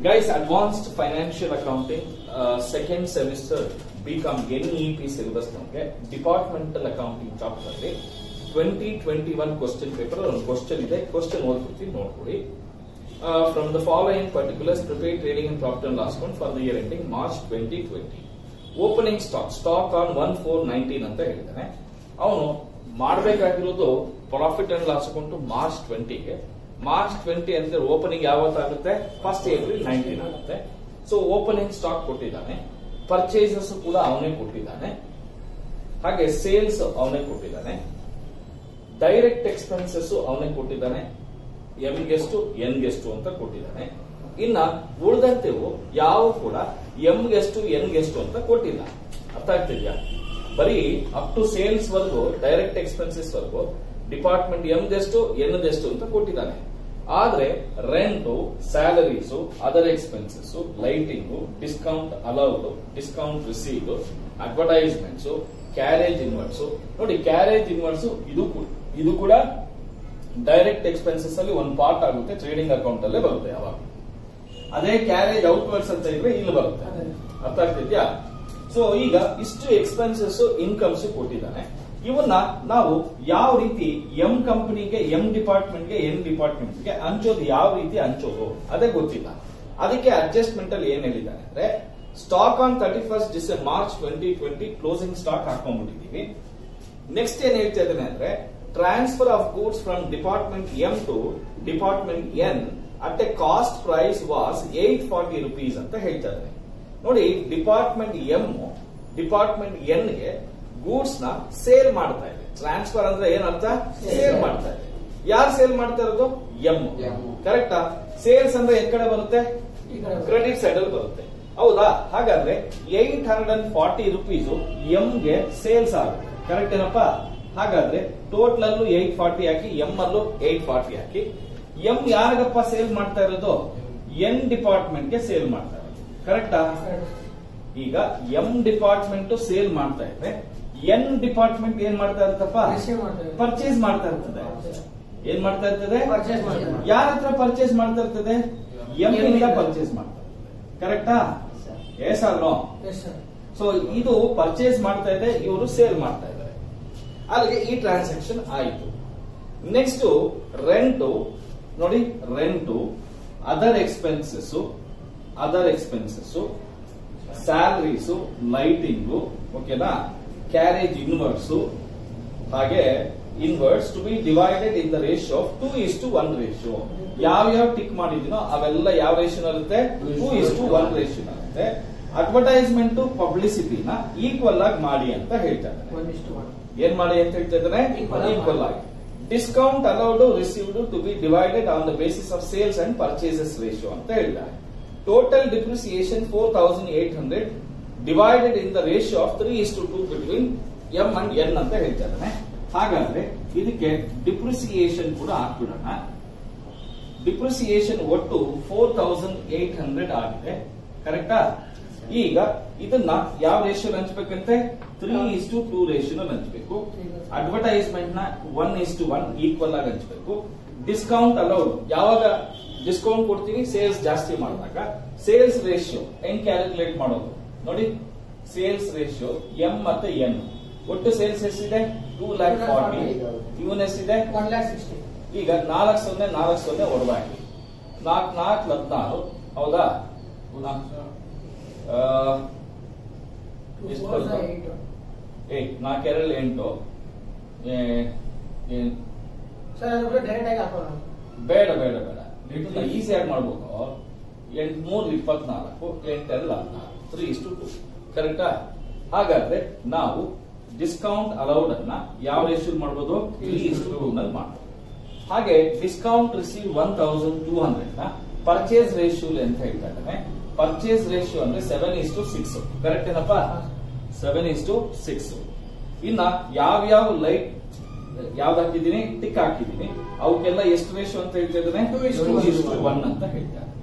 Guys advanced financial accounting second semester BCom N E P syllabus ನಮಗೆ departmental accounting chapter ಅಲ್ಲಿ twenty twenty one question paper ಒಂದು question ಇದೆ question ಓದ್ಬಿಡ್ತೀನಿ ನೋಡ್ಕೊಳ್ಳಿ from the following particulars prepare trading and profit and loss account for the year ending March twenty twenty opening stock stock on one four nineteen ಅಂತ ಹೇಳಿದ್ದಾನೆ ಅವನು ಮಾಡಬೇಕಾಗಿರೋದು profit and loss account March ಟ್ವೆಂಟಿಗೆ March twenty ಅಂದ್ರೆ opening ಯಾವತ್ತಾಗುತ್ತೆ first April nineteen ಆಗುತ್ತೆ so opening stock ಕೊಟ್ಟಿದ್ದಾನೆ purchases ಕೂಡ ಅವನೇ ಕೊಟ್ಟಿದ್ದಾನೆ ಹಾಗೆ ಸೇಲ್ಸ್ ಅವನೇ ಕೊಟ್ಟಿದ್ದಾನೆ ಡೈರೆಕ್ಟ್ ಎಕ್ಸ್ಪೆನ್ಸಸ್ ಅವನೇ ಕೊಟ್ಟಿದ್ದಾನೆ ಎಂ ಗೆಷ್ಟು ಎನ್ ಗೆಷ್ಟು ಅಂತ ಕೊಟ್ಟಿದ್ದಾನೆ ಇನ್ನ ಉಳಿದಂತೆವು ಯಾವ ಕೂಡ ಎಂ ಗೆಷ್ಟು ಎನ್ ಗೆಷ್ಟು ಅಂತ ಕೊಟ್ಟಿಲ್ಲ ಅರ್ಥ ಆಗ್ತಿದ್ಯಾ ಬರೀ ಅಪ್ ಟು ಸೇಲ್ಸ್ ವರ್ಗು ಡೈರೆಕ್ಟ್ ಎಕ್ಸ್ಪೆನ್ಸಸ್ ವರ್ಗು ಡಿಪಾರ್ಟ್ಮೆಂಟ್ ಎಂ ಗೆಷ್ಟು ಎನ್ ಗೆಷ್ಟು ಅಂತ ಕೊಟ್ಟಿದ್ದಾನೆ ಆದ್ರೆ rent salaries other expenses lighting discount allowed discount receive advertisements carriage inwards ನೋಡಿ ಕ್ಯಾರೇಜ್ ಇನ್ವರ್ಟ್ಸ್ ಇದು ಕೂಡ- ಇದು ಕೂಡ ಡೈರೆಕ್ಟ್ ಎಕ್ಸ್ಪೆನ್ಸಸ್ ಅಲ್ಲಿ ಒಂದು ಪಾರ್ಟ್ ಆಗುತ್ತೆ ಟ್ರೇಡಿಂಗ್ ಅಕೌಂಟ್ ಅಲ್ಲೇ ಬರುತ್ತೆ ಯಾವಾಗ ಅದೇ ಕ್ಯಾರೇಜ್ ಔಟ್ವರ್ಡ್ಸ್ ಅಂತ ಇದ್ರೆ ಇಲ್ಲಿ ಬರುತ್ತೆ ಅರ್ಥ ಆಗ್ತಿದ್ಯಾ ಸೊ ಈಗ ಇಷ್ಟು ಎಕ್ಸ್ಪೆನ್ಸಸ್ ಇನ್ಕಮ್ಸ್ ಕೊಟ್ಟಿದ್ದಾನೆ ಇವನ್ನ ನಾವು ಯಾವ ರೀತಿ ಎಂ ಕಂಪನಿಗೆ ಎಂ ಡಿಪಾರ್ಟ್ಮೆಂಟ್ಗೆ ಎನ್ ಡಿಪಾರ್ಟ್ಮೆಂಟ್ಗೆ ಹಂಚೋದು ಯಾವ ರೀತಿ ಹಂಚೋದು ಅದೇ ಗೊತ್ತಿಲ್ಲ ಅದಕ್ಕೆ ಅಡ್ಜಸ್ಟ್ಮೆಂಟ್ ಅಲ್ಲಿ ಏನ್ ಹೇಳಿದ್ದಾನೆ ಅಂದ್ರೆ stock on thirty first December March twenty twenty closing stock ಹಾಕೊಂಡ್ಬಿಟ್ಟಿದೀವಿ ನೆಕ್ಸ್ಟ್ ಏನ್ ಹೇಳ್ತಾ ಇದ್ದಾನೆ ಅಂದ್ರೆ transfer of goods from department M to department N at a cost price was eight forty rupees ಅಂತ ಹೇಳ್ತಾ ಇದ್ದಾನೆ ನೋಡಿ ಡಿಪಾರ್ಟ್ಮೆಂಟ್ ಎಂ ಡಿಪಾರ್ಟ್ಮೆಂಟ್ ಎನ್ ಗೆ ಗೂಡ್ಸ್ ನ ಸೇಲ್ ಮಾಡ್ತಾ ಇದೆ ಟ್ರಾನ್ಸ್ಫರ್ ಅಂದ್ರೆ ಏನರ್ಥ ಸೇಲ್ ಮಾಡ್ತಾ ಇದೆ ಯಾರು ಸೇಲ್ ಮಾಡ್ತಾ ಇರೋದು ಎಂ M. ಕರೆಕ್ಟಾ ಸೇಲ್ಸ್ ಅಂದ್ರೆ ಎದ್ ಕಡೆ ಬರುತ್ತೆ ಕ್ರೆಡಿಟ್ ಸೈಡ್ ಅಲ್ಲಿ ಬರುತ್ತೆ ಹೌದಾ ಹಾಗಾದ್ರೆ eight hundred and forty rupees M ಗೆ ಸೇಲ್ಸ್ ಆಗುತ್ತೆ ಕರೆಕ್ಟ್ ಏನಪ್ಪ ಹಾಗಾದ್ರೆ ಟೋಟಲ್ ಅಲ್ಲೂ ಏಟ್ ಫಾರ್ಟಿ ಹಾಕಿ ಎಂ ಅಲ್ಲೂ ಏಟ್ ಫಾರ್ಟಿ ಹಾಕಿ ಎಂ ಯಾರಿಗಪ್ಪ ಸೇಲ್ ಮಾಡ್ತಾ ಇರೋದು ಎನ್ ಡಿಪಾರ್ಟ್ಮೆಂಟ್ ಗೆ ಸೇಲ್ ಮಾಡ್ತಾ ಇರೋದು ಕರೆಕ್ಟಾ ಈಗ ಎಂ ಡಿಪಾರ್ಟ್ಮೆಂಟ್ ಸೇಲ್ ಮಾಡ್ತಾ ಇದ್ರೆ ಎನ್ ಡಿಪಾರ್ಟ್ಮೆಂಟ್ ಏನ್ ಮಾಡ್ತಾ ಇರುತ್ತಪ್ಪ Receive ಮಾಡ್ತಾ ಇರುತ್ತೆ. ಪರ್ಚೇಸ್ ಮಾಡ್ತಾ ಇರ್ತದೆ ಏನ್ ಮಾಡ್ತಾ ಇರ್ತದೆ Purchase ಮಾಡ್ತಾ ಇರುತ್ತೆ. ಯಾರ ಹತ್ರ ಪರ್ಚೇಸ್ ಮಾಡ್ತಾ ಇರ್ತದೆ ಎಂ M ಇಂದ ಇಂದ. ಪರ್ಚೇಸ್ ಮಾಡ್ತಾ ಇರ್ತದೆ ಕರೆಕ್ಟಾ ಎಸ್ ಅಲ್ವಾ ಎಸ್ ಸರ್ ಸೊ ಇದು ಪರ್ಚೇಸ್ ಮಾಡ್ತಾ ಇದೆ ಇವರು ಸೇಲ್ ಮಾಡ್ತಾ ಇದ್ದಾರೆ ಅಲ್ಲಿಗೆ ಈ ಟ್ರಾನ್ಸಾಕ್ಷನ್ ಆಯಿತು ನೆಕ್ಸ್ಟ್ ರೆಂಟು ನೋಡಿ rent other expenses other expenses salaries lighting ಓಕೆನಾ ಕ್ಯಾರೇಜ್ ಇನ್ವರ್ಟ್ಸ್ ಹಾಗೆ inwards to be divided in the ratio of two is to one ratio ಯಾವ ಯಾವ ಟಿಕ್ ಮಾಡಿದೀನೋ ಅವೆಲ್ಲ ಯಾವ ರೇಷಿಯೋ ಇರುತ್ತೆ two is to one ratio ಇರುತ್ತೆ advertisement ಪಬ್ಲಿಸಿಟಿನ equal ಆಗಿ ಮಾಡಿ ಅಂತ ಹೇಳ್ತಾರೆ ಒನ್ ಇಷ್ಟು ಒನ್ ಏನ್ ಮಾಡಿ ಅಂತ ಹೇಳ್ತಾ ಇದ್ದಾರೆ Equal ಆಗಿ ಈಕ್ವಲ್ ಆಗಿ discount allowed received to be divided on the basis of sales and purchases ratio ಅಂತ ಹೇಳಿದ್ದಾರೆ total depreciation four thousand eight hundred divided in the ratio of three is to two between M and N ಅಂತ ಹೇಳ್ತಾ ಇದ್ದಾನೆ ಹಾಗಾದ್ರೆ ಇದಕ್ಕೆ depreciation ಕೂಡ ಹಾಕ್ಬಿಡೋಣ depreciation ಒಟ್ಟು ಫೋರ್ ತೌಸಂಡ್ ಏಟ್ ಹಂಡ್ರೆಡ್ ಆಗಿದೆ ಕರೆಕ್ಟಾ ಈಗ ಇದನ್ನ ಯಾವ ರೇಷಿಯೋ ಹಂಚ್ಬೇಕಂತೆ three is to two ratio ಹಂಚ್ಬೇಕು ಅಡ್ವರ್ಟೈಸ್ಮೆಂಟ್ ನ one is to one equal ಆಗಿ ಹಂಚ್ಬೇಕು ಡಿಸ್ಕೌಂಟ್ ಅಲೌಡ್ ಯಾವಾಗ ಡಿಸ್ಕೌಂಟ್ ಕೊಡ್ತೀವಿ ಸೇಲ್ಸ್ ಜಾಸ್ತಿ ಮಾಡಿದಾಗ ಸೇಲ್ಸ್ ರೇಷಿಯೋ ಹೆಂಗ್ ಕ್ಯಾಲ್ಕುಲೇಟ್ ಮಾಡೋದು ನೋಡಿ ಸೇಲ್ಸ್ ರೇಷಿಯೋ ಎಂ ಮತ್ತೆ ಎನ್ ಒಟ್ಟು ಸೇಲ್ಸ್ ಎಷ್ಟಿದೆ ಟೂ ಲ್ಯಾಕ್ ಫಾರ್ಟಿ ಇವನ್ ಎಷ್ಟಿದೆ ಒನ್ ಲ್ಯಾಕ್ ಸಿಕ್ಸ್ಟಿ ಈಗ ನಾಲ್ಕು ಸೊನ್ನೆ ನಾಲ್ಕು ಸೊನ್ನೆ ಹೊಡೆದಾಗಿ ನಾಲ್ಕು ನಾಲ್ಕು ಹದಿನಾರು ಹೌದಾ ಆ, ಎಷ್ಟು ಬಂತು? ಏಟ್ ನಾಲ್ಕೆರಡು ಎಂಟು ಏ- ಏನ್- ಸರ್ ಅದು ಡೈರೆಕ್ಟ್ ಆಗಿ ಹಾಕೋಣ ಬೇಡ ಬೇಡ ಬೇಡ ಇದನ್ನ ಈಸಿಯಾಗಿ ಮಾಡ್ಬೋದು ಎಂಟ್ ಮೂರು ಇಪ್ಪತ್ನಾಲ್ಕು ಎಂಟೆರಡು ಹದಿನಾರು ತ್ರೀ ಇಷ್ಟು ಟು ಕರೆಕ್ಟಾ ಹಾಗಾದ್ರೆ ನಾವು ಡಿಸ್ಕೌಂಟ್ ಅಲೌಡ್ ಅನ್ನ ಯಾವ ರೇಷಿಯೋ ಮಾಡ್ಬೋದು ತ್ರೀ ಇಷ್ಟು ಟೂ ನಲ್ಲಿ ಮಾಡ್ಬೋದು ಹಾಗೆ discount receive one thousand two hundred ನ ಪರ್ಚೇಸ್ ರೇಷಿಯೋ ಅಂತ ಹೇಳ್ತಾ ಇದ್ದಾನೆ ಪರ್ಚೇಸ್ ರೇಷಿಯೋ ಅಂದ್ರೆ seven is to six correct ಏನಪ್ಪ ಸೆವೆನ್ ಇಸ್ ಟು ಸಿಕ್ಸ್ ಇನ್ನ ಯಾವ್ಯಾವ ಲೈಟ್ ಯಾವ್ದು ಹಾಕಿದೀನಿ ಟಿಕ್ ಹಾಕಿದೀನಿ ಅವಕ್ಕೆಲ್ಲ ಎಷ್ಟು ರೇಷಿಯೋ ಅಂತ ಹೇಳ್ತಾ ಇದ್ದಾನೆ Two is to one. Two is to one ಅಂತ ಹೇಳ್ತಾ ಇದ್ದಾನೆ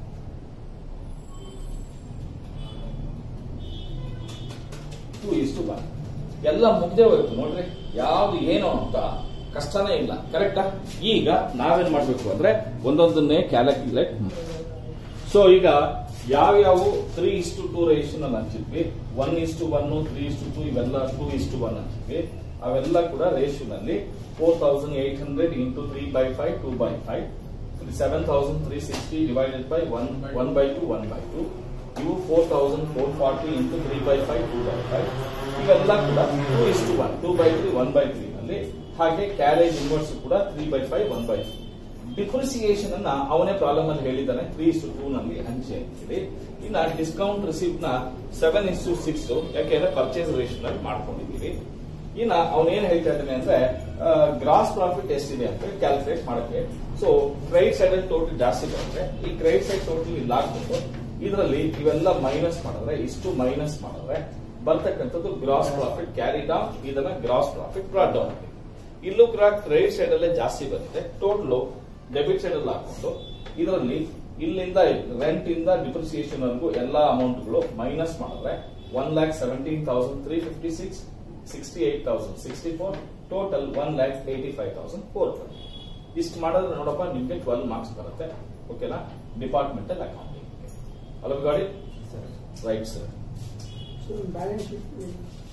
ಟೂ ಇಸ್ ಟು ಒನ್ ಎಲ್ಲ ಮುಗ್ದೆ ಹೋಯ್ತು ನೋಡ್ರಿ ಯಾವ್ದು ಏನು ಅಂತ ಕಷ್ಟನೇ ಇಲ್ಲ ಕರೆಕ್ಟಾ ಈಗ ನಾವೇನ್ ಮಾಡ್ಬೇಕು ಅಂದ್ರೆ ಒಂದೊಂದನ್ನೇ ಕ್ಯಾಲ್ಕುಲೇಟ್ ಸೊ ಈಗ ಯಾವ್ಯಾವ ತ್ರೀ ಇಸ್ ಟು ಟೂ ರೇಷನ್ ಅಲ್ಲಿ ಹಂಚಿದ್ವಿ one is to one three is to two ಇವೆಲ್ಲ ಟೂ ಇಸ್ ಟು ಒನ್ ಹಂಚಿದ್ವಿ ಅವೆಲ್ಲ ಕೂಡ ರೇಷನ್ ಅಲ್ಲಿ four thousand eight hundred into three by five two by five seven thousand three sixty divided by one one by two one by two ಇವು four thousand four forty into three by five two by five ಇವೆಲ್ಲ ಕೂಡ two is to one two by three one by three ನಲ್ಲಿ ಹಾಗೆ carriage inwards ಕೂಡ three by five one by three depreciation ಅನ್ನ ಅವನೇ problem ಅಲ್ಲಿ ಹೇಳಿದ್ದಾನೆ three is two ನಲ್ಲಿ ಹಂಚಿ ಅಂತೇಳಿ ಇನ್ನ ಡಿಸ್ಕೌಂಟ್ ರಿಸೀಪ್ಟ್ ನ ಸೆವೆನ್ ಇಸ್ ಟು ಸಿಕ್ಸ್ ಯಾಕೆಂದ್ರೆ ಪರ್ಚೇಸ್ ರೇಷನ್ ಅಲ್ಲಿ ಮಾಡ್ಕೊಂಡಿದ್ದೀವಿ ಇನ್ನ ಅವನೇನ್ ಹೇಳ್ತಾ ಇದ್ದಾನೆ ಅಂದ್ರೆ ಗ್ರಾಸ್ ಪ್ರಾಫಿಟ್ ಎಷ್ಟಿದೆ ಅಂತ ಕ್ಯಾಲ್ಕುಲೇಟ್ ಮಾಡಕ್ಕೆ ಸೊ ಕ್ರೆಡಿಟ್ ಸೈಡ್ ಅಲ್ಲಿ ಟೋಟಲ್ ಜಾಸ್ತಿ ಬರುತ್ತೆ ಈ ಕ್ರೆಡಿಟ್ ಸೈಡ್ ಟೋಟಲ್ ಇಲ್ಲಿ ಹಾಕ್ಬಿಟ್ಟು ಇದರಲ್ಲಿ ಇವೆಲ್ಲ ಮೈನಸ್ ಮಾಡಿದ್ರೆ ಇಷ್ಟು ಮೈನಸ್ ಮಾಡಿದ್ರೆ ಬರ್ತಕ್ಕಂಥದ್ದು ಗ್ರಾಸ್ ಪ್ರಾಫಿಟ್ ಕ್ಯಾರಿ ಡೌನ್ ಇದನ್ನ ಗ್ರಾಸ್ ಪ್ರಾಫಿಟ್ ಬ್ರಾಡ್ ಡೌನ್ ಇಲ್ಲೂ ಕೂಡ ಕ್ರೆಡಿಟ್ ಸೈಡ್ ಅಲ್ಲೇ ಜಾಸ್ತಿ ಬರುತ್ತೆ ಟೋಟಲ್ ಡೆಬಿಟ್ ಸೈಡ್ ಅಲ್ಲಿ ಹಾಕೊಂಡು ಇದರಲ್ಲಿ ಇಲ್ಲಿಂದ ರೆಂಟ್ ಇಂದ ಡಿಪ್ರಿಸಿಯೇಷನ್ ವರೆಗೂ ಎಲ್ಲಾ ಅಮೌಂಟ್ ಗಳು ಮೈನಸ್ ಮಾಡಿದ್ರೆ one lakh seventeen thousand three fifty six sixty eight thousand sixty four total one lakh eighty five thousand four ಇಷ್ಟು ಮಾಡಿದ್ರೆ ನೋಡಪ್ಪ ನಿಮ್ಗೆ ಟ್ವೆಲ್ ಮಾರ್ಕ್ಸ್ ಬರುತ್ತೆ ಓಕೆನಾ ಡಿಪಾರ್ಟ್ಮೆಂಟಲ್ ಅಕೌಂಟಿಂಗ್ ಅಲ್ಲ ಗಾಡಿ ರೈಟ್ ಸರ್ ಬ್ಯಾಲೆನ್ಸ್ ಶೀಟ್